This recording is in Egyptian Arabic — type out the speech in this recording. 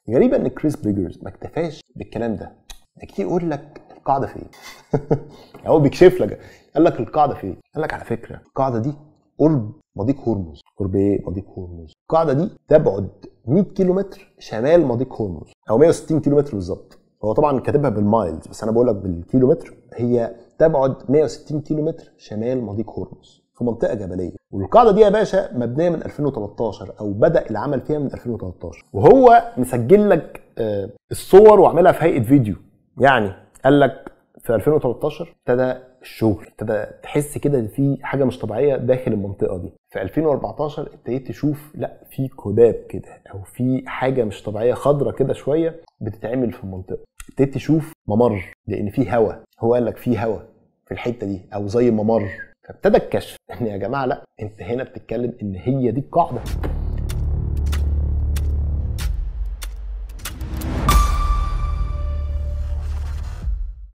غريبه ان كريس بريجرز ما اكتفاش بالكلام ده ده كتير يقول لك القاعده فين هو بيكشف لك قال لك القاعده فين قال لك على فكره القاعده دي قرب مضيق هرمز قرب ايه مضيق هرمز القاعده دي تبعد 100 كيلو متر شمال مضيق هرمز او 160 كيلو متر بالظبط هو طبعا كاتبها بالمايلز بس انا بقول لك بالكيلومتر هي تبعد 160 كيلو متر شمال مضيق هرمز في منطقه جبليه والقاعده دي يا باشا مبنيه من 2013 او بدا العمل فيها من 2013 وهو مسجل لك آه، الصور وعاملها في هيئه فيديو يعني قال لك في 2013 ابتدى الشغل ابتدى تحس كده ان في حاجه مش طبيعيه داخل المنطقه دي في 2014 ابتديت تشوف لا في كباب كده او في حاجه مش طبيعيه خضره كده شويه بتتعمل في المنطقه ابتديت تشوف ممر لان في هواء هو قال لك في هواء في الحته دي او زي ممر فابتدى الكشف ان يا جماعه لا انت هنا بتتكلم ان هي دي القاعده